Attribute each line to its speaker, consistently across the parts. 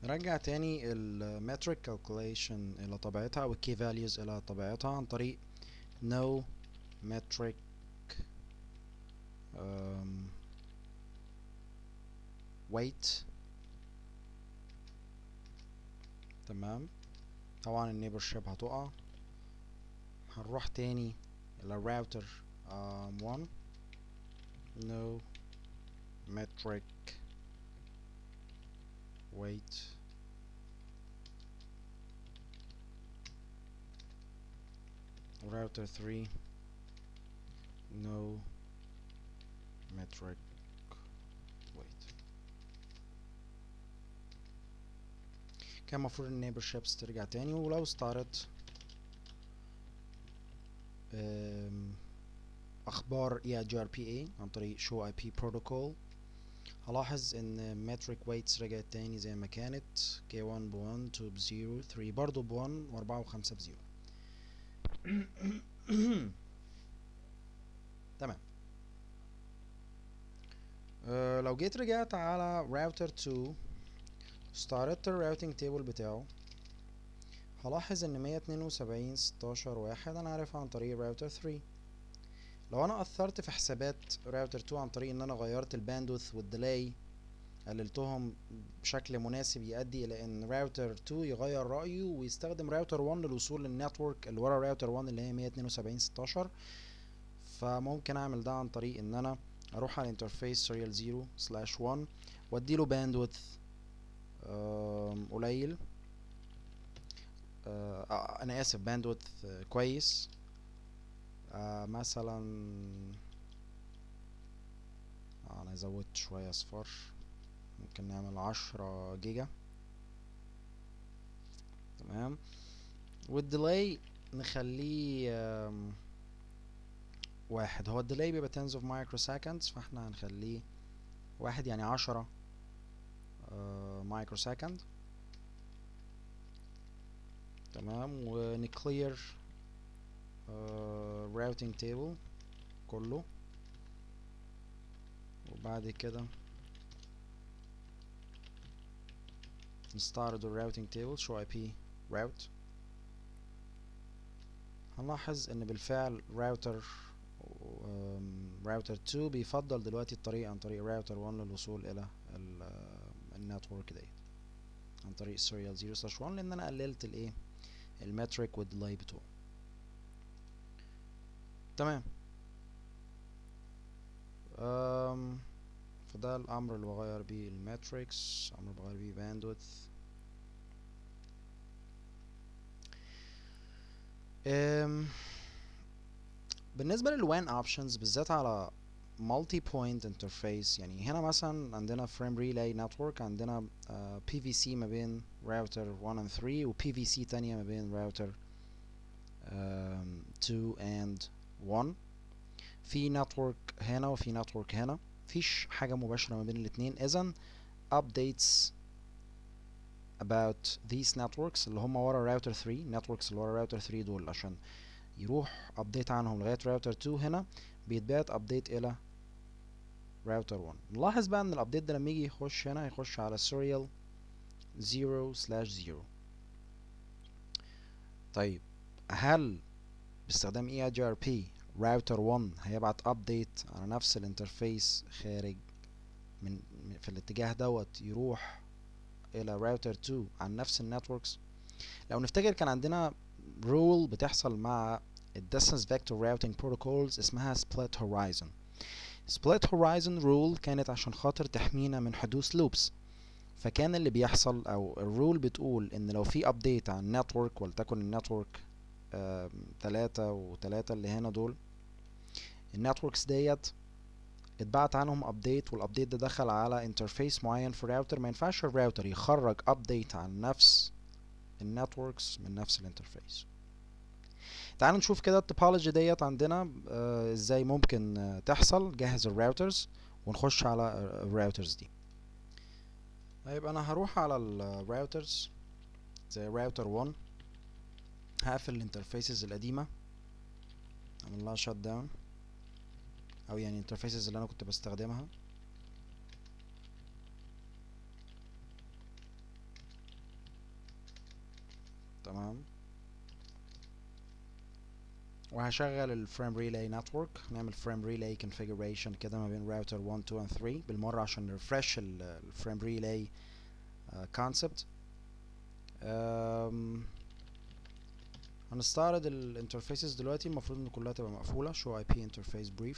Speaker 1: نرجع تاني المترك calculation إلى طبيعتها أو key values إلى طبيعتها عن طريق no metric um, weight تمام طبعا النيبر شيب هتقع هنروح تاني إلى الراوتر um, 1 no metric weight router 3 no metric weight كان المفروض النيبر شيبس ترجع تاني ولو استعرضت أم، اخبار EIGRPA عن طريق show IP protocol هلاحظ ان metric weights رجعت تاني زي ما كانت K1 ب 1 2 ب 0 3 برضه ب 1 و4 و 5 ب 0 تمام أه لو جيت رجعت على راوتر 2 استعرضت الراوتينج تيبل بتاعه هلاحظ ان 172 16 واحد انا عارفها عن طريق راوتر 3 لو انا اثرت في حسابات راوتر 2 عن طريق ان انا غيرت الباندوث والديلاي قللتهم بشكل مناسب يؤدي الى ان راوتر 2 يغير رايه ويستخدم راوتر 1 للوصول للنتورك اللي ورا راوتر 1 اللي هي 172 16 فممكن اعمل ده عن طريق ان انا اروح على الانترفيس سيريال 0 سلاش 1 واديله باندوث قليل آه، آه، انا اسف باندوث كويس آه مثلا آه انا زودت شوية اصفار ممكن نعمل عشرة جيجا تمام والديلاي نخليه آم، واحد هو الديلاي بيبقى tens of microseconds فاحنا هنخليه واحد يعني عشرة مايكرو سكند تمام ونكلير راوتينج تيبل كله وبعد كده نستعرض الراوتينج تيبل شو اي بي راوت هنلاحظ ان بالفعل راوتر راوتر 2 بيفضل دلوقتي الطريق عن طريق راوتر 1 للوصول الى النتورك ديت عن طريق serial 0 slash 1 لان انا قللت الايه المترك والديلاي بتوعه تمام أم فده الامر اللي بغير بيه الماتريكس امر بغير بيه باندوث أم بالنسبة للوان اوبشنز بالذات على مالتي بوينت انترفيس يعني هنا مثلا عندنا فريم ريلاي نتورك عندنا بي في سي ما بين راوتر 1 and 3 و بي في سي تانية ما بين راوتر 2 and 1 في نتورك هنا وفي نتورك هنا مفيش حاجة مباشرة ما بين الاتنين اذا updates about these networks اللي هم ورا راوتر 3 networks اللي ورا راوتر 3 دول عشان يروح update عنهم لغاية راوتر 2 هنا بيتبعت update الى راوتر 1 نلاحظ بقى ان الابديت ده لما يجي يخش هنا يخش على serial 0 slash 0 طيب هل باستخدام EIGRP راوتر 1 هيبعت ابديت على نفس الانترفيس خارج من من- في الاتجاه دوت يروح الى راوتر 2 عن نفس النتوركس لو نفتكر كان عندنا رول بتحصل مع ال distance vector routing protocols اسمها split horizon split horizon rule كانت عشان خاطر تحمينا من حدوث loops فكان اللي بيحصل او الرول بتقول ان لو في update عن نتورك ولتكن النتورك تلاتة وتلاتة اللي هنا دول النتوركس ديت اتبعت عنهم ابديت والابديت ده دخل على انترفيس معين في الراوتر ما ينفعش الراوتر يخرج ابديت عن نفس النتوركس من نفس الانترفيس تعالوا نشوف كده التوبولوجي ديت عندنا آه، ازاي ممكن آه، تحصل جهز الراوترز ونخش على آه، الراوترز دي طيب انا هروح على الراوترز زي راوتر 1 هقفل الانترفيسز القديمة اعمل لها شات داون او يعني الانترفيسز اللي انا كنت بستخدمها تمام وهشغل الفريم ريلاي نتورك نعمل فريم ريلاي configuration كده ما بين راوتر 1 2 and 3 بالمرة عشان نرفرش الفريم ريلاي كونسبت هنستعرض الانترفيسز دلوقتي المفروض ان كلها تبقى مقفولة show IP interface brief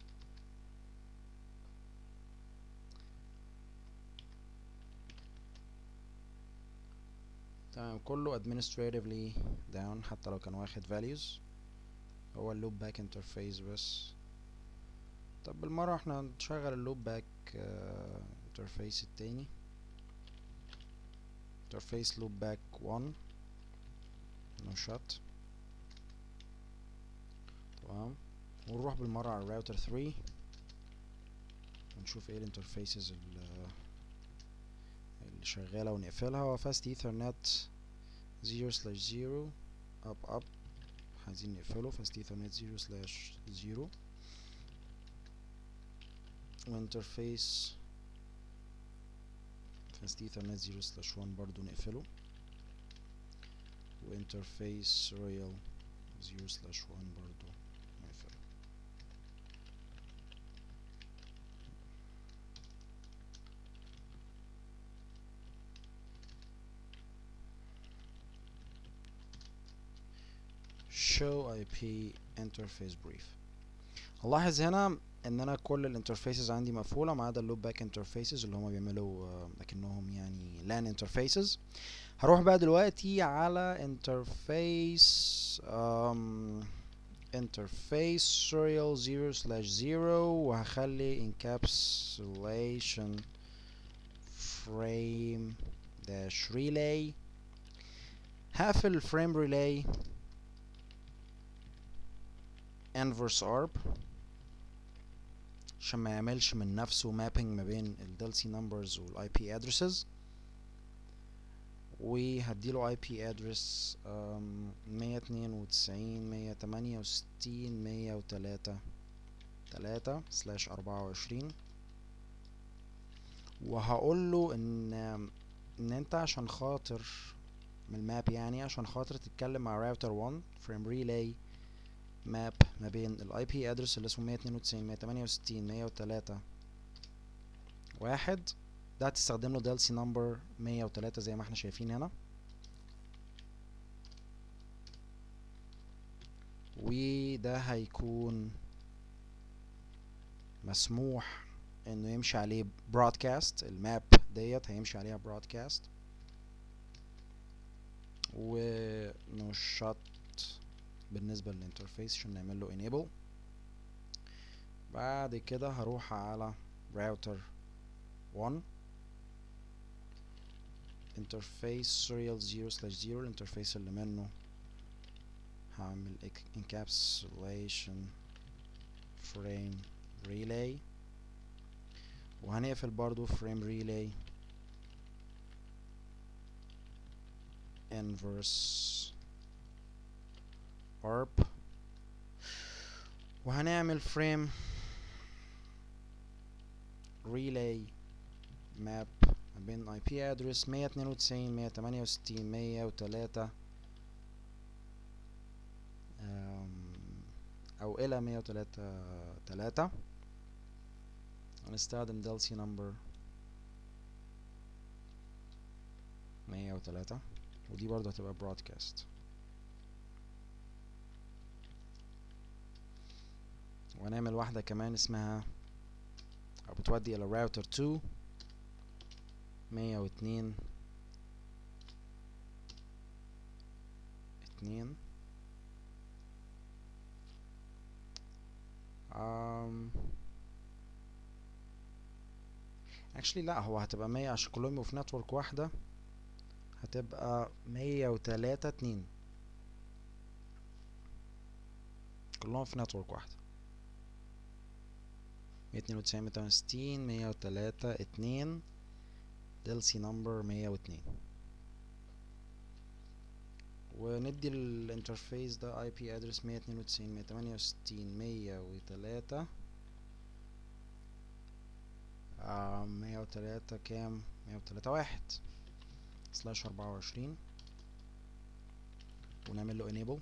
Speaker 1: تمام كله administratively down حتى لو كان واخد values هو اللوب باك انترفيس بس طب بالمرة احنا نشغل اللوب باك انترفيس التاني انترفيس لوب باك 1 نو شوت تمام ونروح بالمرة على الراوتر 3 ونشوف ايه الانترفيسز اللي شغالة ونقفلها هو فاست ايثرنت 0 سلاش 0 اب اب عايزين نقفله فاست ايثرنت 0 سلاش 0 وانترفيس فاست ايثرنت 0 سلاش 1 برضو نقفله وانترفيس رويال 0 سلاش 1 برضو نقفله show IP interface brief هنلاحظ هنا ان انا كل الانترفيسز عندي مقفوله ما عدا اللوب باك انترفيسز اللي هما بيعملوا آه، اكنهم يعني لان انترفيسز هروح بقى دلوقتي على انترفيس انترفيس serial 0 slash 0 وهخلي encapsulation frame dash relay هقفل frame relay inverse arb عشان ما يعملش من نفسه mapping ما بين ال DLC numbers وال IP addresses وهديله IP address مية اتنين وتسعين مية تمانية وستين مية وتلاتة تلاتة سلاش أربعة وعشرين وهقوله ان ان انت عشان خاطر من الماب يعني عشان خاطر تتكلم مع راوتر 1 فريم ريلاي ماب ما بين الاي بي ادرس اللي اسمه 192 168 103 واحد ده هتستخدم له دلسي نمبر 103 زي ما احنا شايفين هنا وده هيكون مسموح انه يمشي عليه برودكاست الماب ديت هيمشي عليها برودكاست ونشط بالنسبة للانترفيس عشان نعمل له enable بعد كده هروح على راوتر 1 interface serial 0 slash 0 الانترفيس اللي منه هعمل encapsulation frame relay وهنقفل برضو frame relay inverse arp وهنعمل frame relay map ما بين IP address 192 168 103 أو إلى 103 3 هنستخدم DLC number 103 ودي برضه هتبقى broadcast وهنعمل واحدة كمان اسمها أو بتودي إلى راوتر 2 مية واتنين اتنين um, actually لا هو هتبقى مية عشان كلهم يبقوا في نتورك واحدة هتبقى مية وتلاتة اتنين كلهم في نتورك واحدة مية اتنين وتسعين مية تمانية وستين مية وتلاتة اتنين دلسي نمبر مية واتنين وندي الانترفيس ده اي بي ادرس مية اتنين وتسعين مية تمانية وستين مية وتلاتة مية وتلاتة كام مية وتلاتة واحد سلاش أربعة وعشرين ونعمل له enable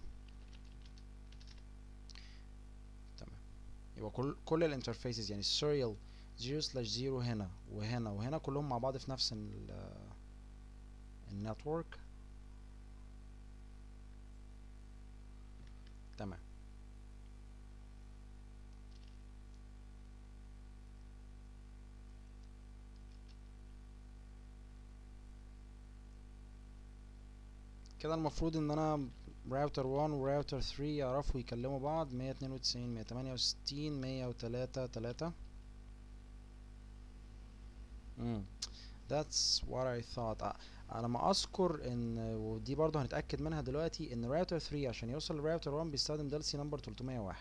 Speaker 1: تمام يبقى كل كل الانترفيسز يعني serial 0 سلاش 0 هنا وهنا وهنا كلهم مع بعض في نفس ال النتورك تمام كده المفروض ان انا راوتر 1 وراوتر 3 يعرفوا يكلموا بعض 192 168 103 3 امم that's what I thought أ- على ما اذكر ان ودي برضه هنتاكد منها دلوقتي ان راوتر 3 عشان يوصل لراوتر 1 بيستخدم دلسي نمبر 301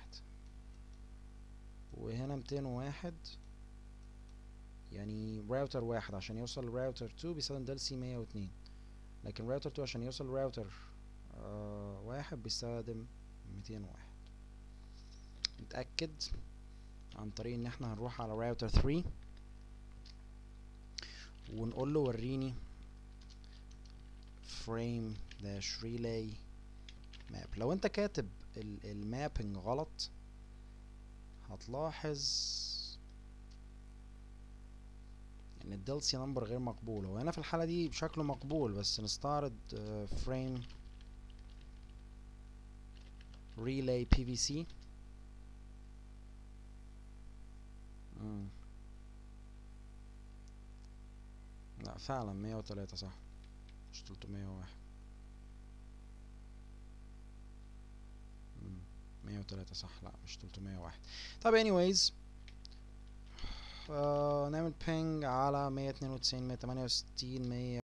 Speaker 1: وهنا 201 يعني راوتر واحد عشان يوصل لراوتر 2 بيستخدم دلسي 102 لكن راوتر 2 عشان يوصل لراوتر آه واحد بيستخدم 201 نتأكد عن طريق ان احنا هنروح على راوتر 3 ونقول له وريني فريم داش ريلاي ماب لو انت كاتب المابنج غلط هتلاحظ ان الدلسي نمبر غير مقبول هو هنا في الحالة دي بشكله مقبول بس نستعرض فريم ريلاي بي في سي لا فعلا مية وتلاتة صح مش تلتمية وواحد مية وتلاتة صح لا مش تلتمية وواحد طب anyways آه نعمل بينج على مية اتنين وتسعين مية تمانية وستين مية